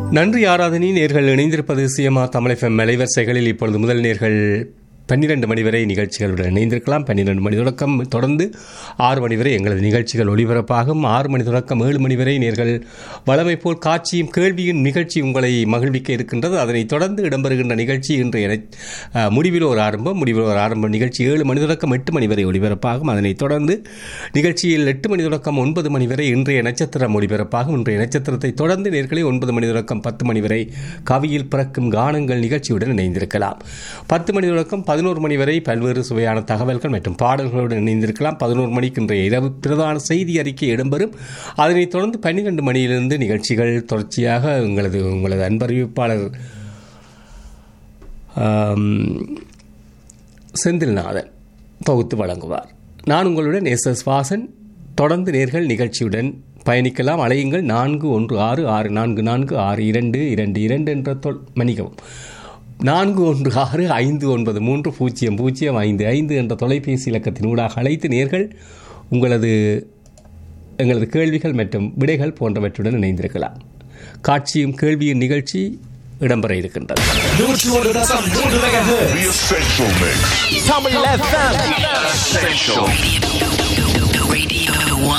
நன்றி ஆராதனை நேர்கள் இணைந்திருப்பது சிஎம்ஆ தமிழ் எஃப்எம் அலைவரிசைகளில் இப்பொழுது முதல் நேர்கள் பன்னிரண்டு மணி வரை நிகழ்ச்சிகளுடன் இணைந்திருக்கலாம் பன்னிரண்டு மணி தொடக்கம் தொடர்ந்து ஆறு மணி வரை எங்களது நிகழ்ச்சிகள் ஒளிபரப்பாகும் ஆறு மணி தொடக்கம் ஏழு மணி வரை நேர்கள் வளமை போல் காட்சியும் கேள்வியும் நிகழ்ச்சி உங்களை மகிழ்விக்க இருக்கின்றது அதனைத் தொடர்ந்து இடம்பெறுகின்ற நிகழ்ச்சி இன்றைய அஹ், முடிவில் ஒரு ஆரம்பம் முடிவில் ஒரு ஆரம்ப நிகழ்ச்சி ஏழு மணி தொடக்கம் எட்டு மணி வரை ஒளிபரப்பாகும் அதனைத் தொடர்ந்து நிகழ்ச்சியில் எட்டு மணி தொடக்கம் ஒன்பது மணி வரை இன்றைய நட்சத்திரம் ஒளிபரப்பாகும் இன்றைய நட்சத்திரத்தை தொடர்ந்து நேர்களை ஒன்பது மணி தொடக்கம் பத்து மணி வரை கவியில் பிறக்கும் கானங்கள் நிகழ்ச்சியுடன் இணைந்திருக்கலாம் பத்து மணி தொடக்கம் பதினோரு மணி வரை பல்வேறு சுவையான தகவல்கள் மற்றும் பாடல்களுடன் இணைந்திருக்கலாம் பதினோரு மணிக்கு இன்றைய இரவு பிரதான செய்தி அறிக்கை இடம்பெறும் அதனைத் தொடர்ந்து பன்னிரண்டு மணியிலிருந்து நிகழ்ச்சிகள் தொடர்ச்சியாக உங்களது உங்களது அன்பறிவிப்பாளர் ஆம், செந்தில்நாதன் தொகுத்து வழங்குவார் நான் உங்களுடன் எஸ் எஸ் வாசன் தொடர்ந்து நேர்கள் நிகழ்ச்சியுடன் பயணிக்கலாம் அலையுங்கள் நான்கு ஒன்று ஆறு ஆறு நான்கு நான்கு ஆறு இரண்டு இரண்டு இரண்டு என்ற தொல் மன்னிக்கவும் நான்கு ஒன்று ஆறு ஐந்து ஒன்பது மூன்று பூஜ்ஜியம் பூஜ்ஜியம் ஐந்து ஐந்து என்ற தொலைபேசி இலக்கத்தின் ஊடாக அழைத்து நேர்கள் உங்களது எங்களது கேள்விகள் மற்றும் விடைகள் போன்றவற்றுடன் இணைந்திருக்கலாம் காட்சியும் கேள்வியும் நிகழ்ச்சி இடம்பெற இருக்கின்றது நூற்று ஒரு தசம் மூன்று megahertz. The Essential Mix. Tamil FM. Essential.